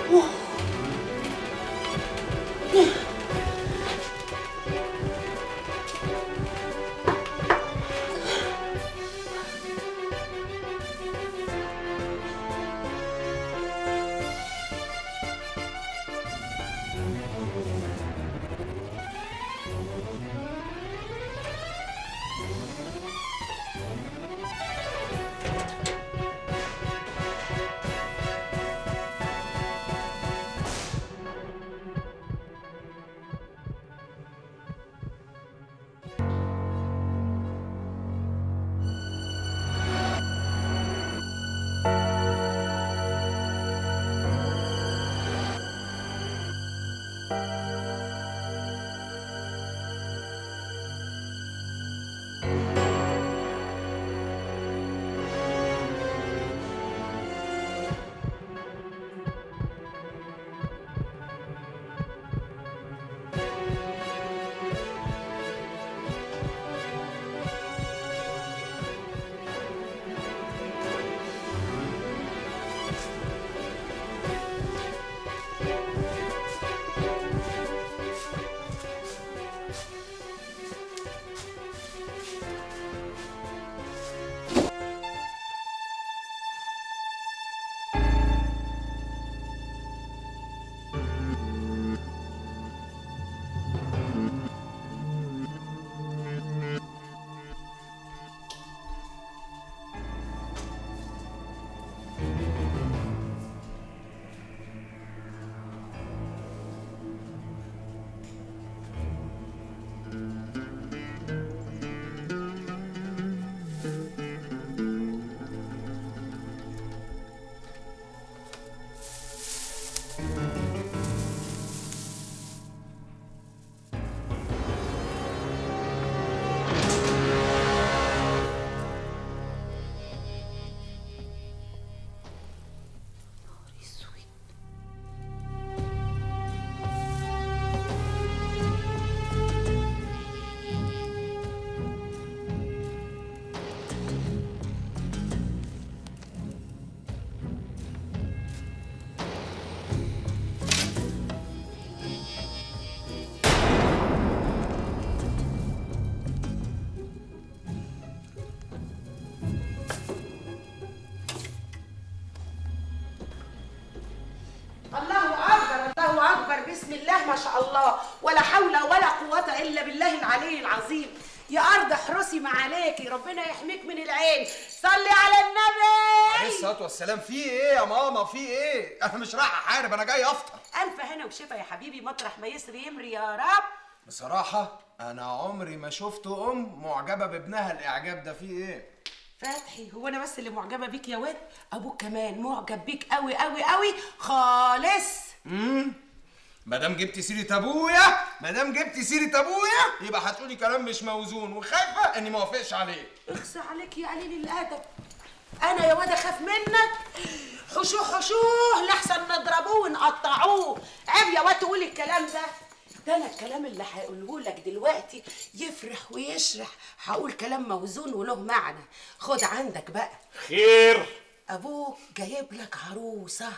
بسم الله ما شاء الله ولا حول ولا قوة إلا بالله العلي العظيم يا أرض احرسي ما عليكي ربنا يحميك من العين صلي على النبي عليه الصلاه والسلام في ايه يا ماما في ايه انا مش رايح احارب انا جاي افطر ألف هنا وشفا يا حبيبي مطرح ما يسري يمري يا رب بصراحه انا عمري ما شفت ام معجبه بابنها الاعجاب ده في ايه فتحي هو أنا بس اللي معجبة بيك يا واد أبوك كمان معجب بيك قوي قوي قوي خالص ما دام جبتي سيره ابويا ما دام جبتي سيره ابويا يبقى هتقولي كلام مش موزون وخايفه اني ما اوافقش عليه اخصى عليك يا قليل الادب انا يا واد اخاف منك حشوه حشوه لحسن نضربوه ونقطعوه عيب يا واد تقول الكلام ده ده انا الكلام اللي هقوله لك دلوقتي يفرح ويشرح هقول كلام موزون وله معنى خد عندك بقى خير ابوك جايب لك عروسه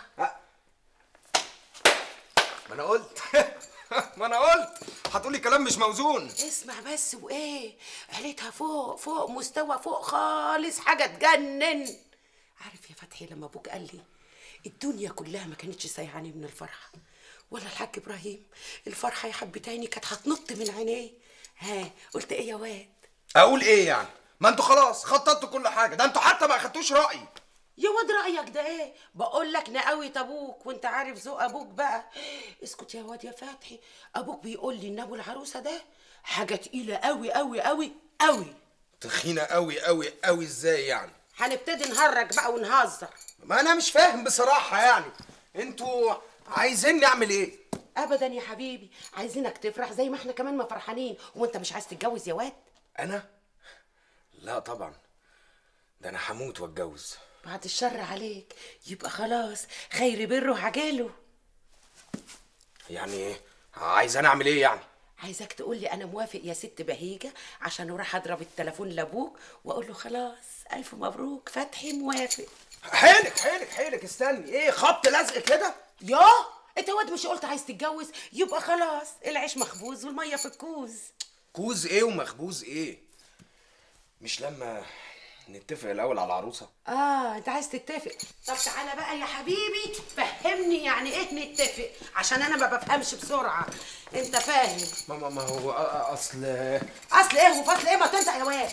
ما انا قلت ما انا قلت هتقولي كلام مش موزون اسمع بس وايه عيلتها فوق فوق مستوى فوق خالص حاجه تجنن عارف يا فتحي لما ابوك قال لي الدنيا كلها ما كانتش سايعاني من الفرحه ولا الحاج ابراهيم الفرحه يا حبتاني كانت هتنط من عينيه ها قلت ايه يا واد اقول ايه يعني ما انتوا خلاص خططتوا كل حاجه ده انتوا حتى ما اخدتوش رايي يا واد رايك ده ايه بقول لك نقاوي ابوك وانت عارف ذوق ابوك بقى اسكت يا واد يا فتحي ابوك بيقول لي ان ابو العروسه ده حاجه تقيله قوي قوي قوي قوي تخينه قوي قوي قوي ازاي يعني هنبتدي نهرج بقى ونهزر ما انا مش فاهم بصراحه يعني انتوا عايزيني اعمل ايه ابدا يا حبيبي عايزينك تفرح زي ما احنا كمان ما فرحانين وانت مش عايز تتجوز يا واد انا لا طبعا ده انا هموت واتجوز بعد الشر عليك يبقى خلاص خير بره عجاله يعني ايه عايز انا اعمل ايه يعني عايزك تقول لي انا موافق يا ست بهيجه عشان اروح اضرب التليفون لابوك واقول له خلاص الف مبروك فتحي موافق حيلك حيلك حيلك استني ايه خبط لزق كده ياه انت واد مش قلت عايز تتجوز يبقى خلاص العيش مخبوز والميه في الكوز كوز ايه ومخبوز ايه مش لما نتفق الاول على العروسه اه انت عايز تتفق طب تعالى بقى يا حبيبي فهمني يعني ايه نتفق عشان انا ما بفهمش بسرعه انت فاهم ما ما, ما هو أ- أ- اصل اصل ايه وفصل ايه ما تنطق يا واد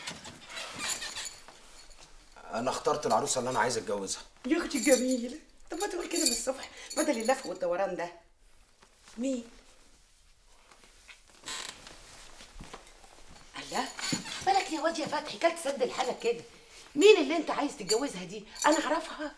انا اخترت العروسه اللي انا عايز اتجوزها يا اختي جميله طب ما تقول كده من الصبح بدل اللف والدوران ده مين الله بالك يا واد يا فتحي كانت تسد الحالة كده مين اللي انت عايز تتجوزها دي انا اعرفها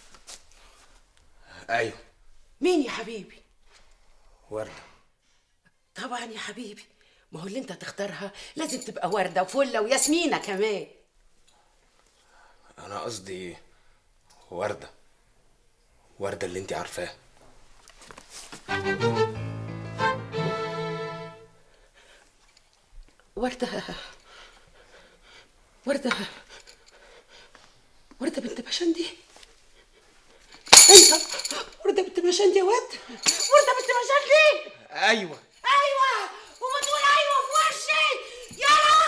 ايوه مين يا حبيبي ورده طبعا يا حبيبي ما هو اللي انت تختارها لازم تبقى وردة وفلة وياسمينة كمان انا قصدي ورده ورده اللي انت عارفاها وردة وردة وردة بنت بشندي انت وردة بنت بشندي يا واد وردة بنت بشندي ايوه ايوه وبتقول ايوه في وشي يا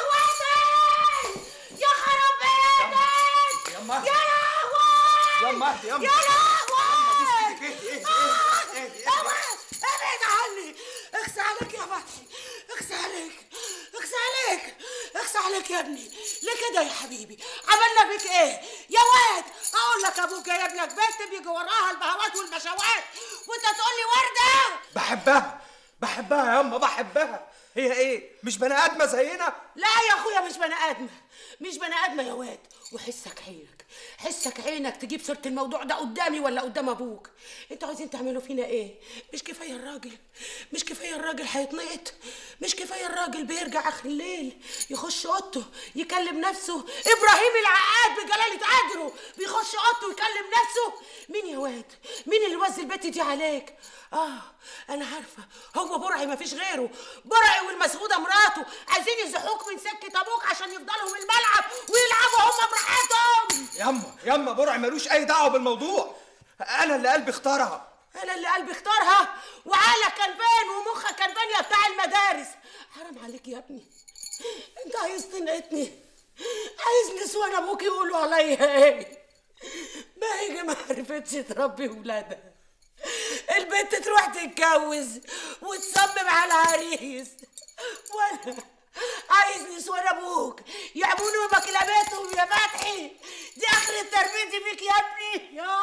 لهوتي يا خراب بيتك يما. يا لهوي يما يما يا لهوي اهدي اهدي اهدي ابعد ابعد عني اخس عليك يا فتحي اخس عليك اخس عليك اخس عليك يا ابني ليه كده يا حبيبي عملنا بيك ايه يا واد اقول لك ابوك جايب لك بنت بيجي وراها البهوات والبشوات وانت تقول لي ورده بحبها بحبها يا اما بحبها هي ايه مش بني ادمه زينا لا يا اخويا مش بني ادمه مش بني ادمه يا واد وحسك عينك حسك عينك تجيب سيره الموضوع ده قدامي ولا قدام ابوك انتوا عايزين تعملوا فينا ايه مش كفايه الراجل مش كفايه الراجل هيتنقط مش كفايه الراجل بيرجع اخر الليل يخش اوضته يكلم نفسه ابراهيم العقاد بجلاله قدره بيخش اوضته يكلم نفسه مين يا واد مين اللي وزي البت دي عليك اه انا عارفه هو برعي مفيش غيره برعي والمسعوده مراته عايزين يزحوك من سكه ابوك عشان يفضلوا في الملعب ويلعبوا هم براحتهم يما يما برع ملوش اي دعوه بالموضوع انا اللي قلبي اختارها انا اللي قلبي اختارها وعقلك كان فين ومخك كان فين يا بتاع المدارس حرام عليك يا ابني انت عايز تنقتني عايز نسوان ابوك يقولوا عليا ايه ما هي ما عرفتش تربي ولادها البنت تروح تتجوز وتصمم على عريس وانا عايز نسوان ابوك يعملوا مكلباتهم يا فتحي دي اخر تربيتي فيك يا ابني يا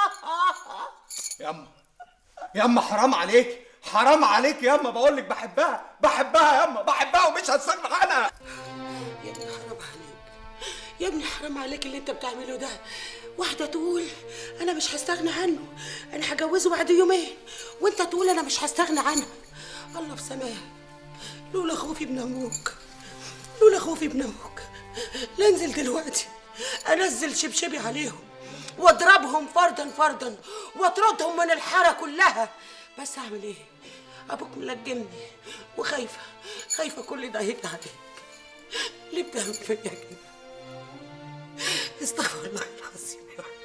يما يما حرام عليك حرام عليك يما بقول لك بحبها بحبها يما بحبها ومش هستغنى عنها يا ابني حرام عليك يا ابني حرام عليك اللي انت بتعمله ده واحدة تقول أنا مش هستغنى عنه أنا هجوزه بعد يومين وأنت تقول أنا مش هستغنى عنها الله بسماه لولا خوفي من أبوك لولا خوفي من أبوك لا انزل دلوقتي أنزل شبشبي عليهم واضربهم فردا فردا واطردهم من الحارة كلها بس أعمل إيه؟ أبوك ملجمني وخايفة خايفة كل ده هيجي عليك ليه بتعمل فيا كده؟ استغفر الله العظيم يا رب.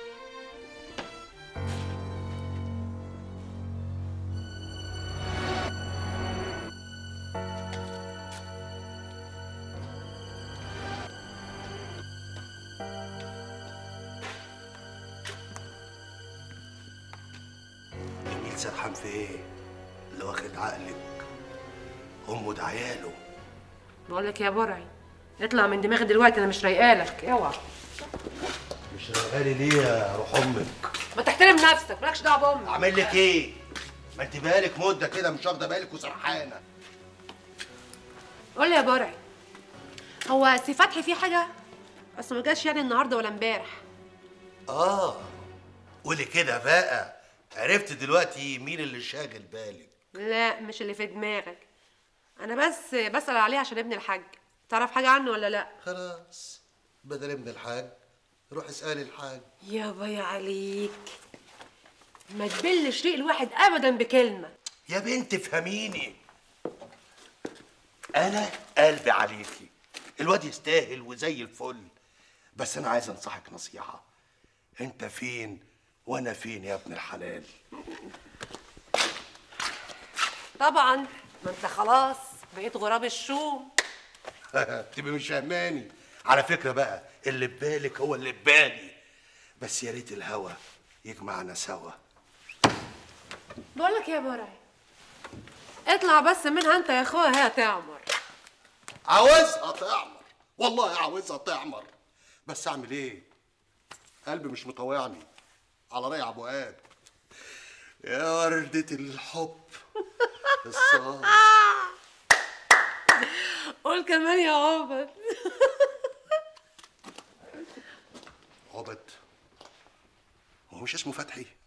جميل سرحان في ايه؟ اللي واخد عقلك امه ده عياله بقول لك يا برعي اطلع من دماغي دلوقتي انا مش رايقالك اوعى مش رايقالي ليه يا روح امك؟ ما تحترم نفسك مالكش دعوه بامي اعمل لك ايه؟ ما انت بقالك مده كده مش واخده بالك وسرحانه قول لي يا برعي هو سي فتحي فيه حاجه اصل ما جاش يعني النهارده ولا امبارح اه قولي كده بقى عرفت دلوقتي مين اللي شاغل بالك لا مش اللي في دماغك انا بس بسال عليه عشان ابن الحاج تعرف حاجه عنه ولا لا خلاص بدل ابن الحاج روح اسالي الحاج يا باي عليك ما تبلش ريق الواحد ابدا بكلمه يا بنت فهميني انا قلبي عليكي الواد يستاهل وزي الفل بس انا عايز انصحك نصيحه انت فين وانا فين يا ابن الحلال طبعا ما انت خلاص بقيت غراب الشوم تبقى مش فهماني على فكره بقى اللي في بالك هو اللي في بالي بس يا ريت الهوا يجمعنا سوا بقول لك يا برعي اطلع بس منها انت يا اخويا هي تعمر عاوزها تعمر والله عاوزها تعمر بس اعمل ايه قلبي مش مطوعني على رأي ابو قاد يا وردة الحب الصار قول كمان يا عبد عبد هو مش اسمه فتحي